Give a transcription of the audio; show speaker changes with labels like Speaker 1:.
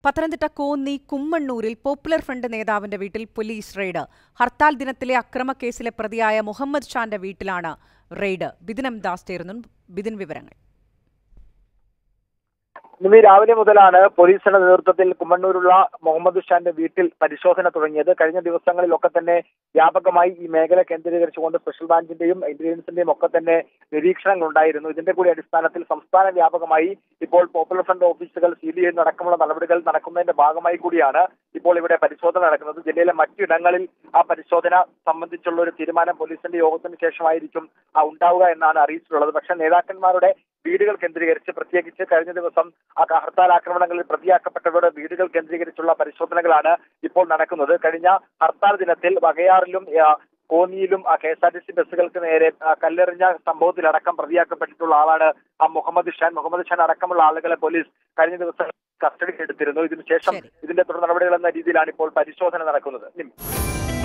Speaker 1: പത്തനംതിട്ട കോന്നി കുമ്മണ്ണൂരിൽ popular front നേതാവിന്റെ വീട്ടിൽ പോലീസ് റെയ്ഡ് ഹർത്താൽ ദിനത്തിലെ അക്രമക്കേസിലെ പ്രതിയായ മുഹമ്മദ് ഷാന്റെ വീട്ടിലാണ് റെയ്ഡ് ബിദിനം ദാസ് ചേരുന്നു ബിദിൻ വിവരങ്ങൾ
Speaker 2: ഇന്ന് രാവിലെ മുതലാണ് പോലീസിന്റെ നേതൃത്വത്തിൽ കുമ്മണ്ണൂരുള്ള മുഹമ്മദ് ഷാന്റെ വീട്ടിൽ പരിശോധന തുടങ്ങിയത് കഴിഞ്ഞ ദിവസങ്ങളിലൊക്കെ തന്നെ വ്യാപകമായി ഈ മേഖല കേന്ദ്രീകരിച്ചുകൊണ്ട് സ്പെഷ്യൽ ബ്രാഞ്ചിന്റെയും ഇന്റലിജൻസിന്റെയും ഒക്കെ തന്നെ നിരീക്ഷണങ്ങൾ ഉണ്ടായിരുന്നു ഇതിന്റെ കൂടി അടിസ്ഥാനത്തിൽ സംസ്ഥാന വ്യാപകമായി ഇപ്പോൾ പോപ്പുലർ ഫ്രണ്ട് ഓഫീസുകൾ സീൽ ചെയ്യുന്നതടക്കമുള്ള നടപടികൾ നടക്കുന്നതിന്റെ ഭാഗമായി കൂടിയാണ് ഇപ്പോൾ ഇവിടെ പരിശോധന നടക്കുന്നത് ജില്ലയിലെ മറ്റിടങ്ങളിൽ ആ പരിശോധന സംബന്ധിച്ചുള്ള ഒരു തീരുമാനം പോലീസിന്റെ യോഗത്തിന് ശേഷമായിരിക്കും ആ ഉണ്ടാവുക എന്നാണ് അറിയിച്ചിട്ടുള്ളത് പക്ഷേ നേതാക്കന്മാരുടെ വീടുകൾ കേന്ദ്രീകരിച്ച് പ്രത്യേകിച്ച് കഴിഞ്ഞ ദിവസം ആ ഹർത്താൽ ആക്രമണങ്ങളിൽ പ്രതിയാക്കപ്പെട്ടവരുടെ വീടുകൾ കേന്ദ്രീകരിച്ചുള്ള പരിശോധനകളാണ് ഇപ്പോൾ നടക്കുന്നത് കഴിഞ്ഞ ഹർത്താൽ ദിനത്തിൽ വകയാറിലും ആ, കോന്നിയിലും K S R T C ബസ്സുകൾക്ക് നേരെ ആ, കല്ലെറിഞ്ഞ സംഭവത്തിലടക്കം പ്രതിയാക്കപ്പെട്ടിട്ടുള്ള ആളാണ് ആ മുഹമ്മദ് ഷാൻ മുഹമ്മദ് ഷാൻ അടക്കമുള്ള ആളുകളെ പോലീസ് കഴിഞ്ഞ ദിവസം കസ്റ്റഡിയിൽ എടുത്തിരുന്നു ഇതിനുശേഷം
Speaker 1: ശരി.
Speaker 2: ഇതിന്റെ തുടർ നടപടികൾ എന്ന രീതിയിലാണ് ഇപ്പോൾ പരിശോധന നടക്കുന്നത് നിം.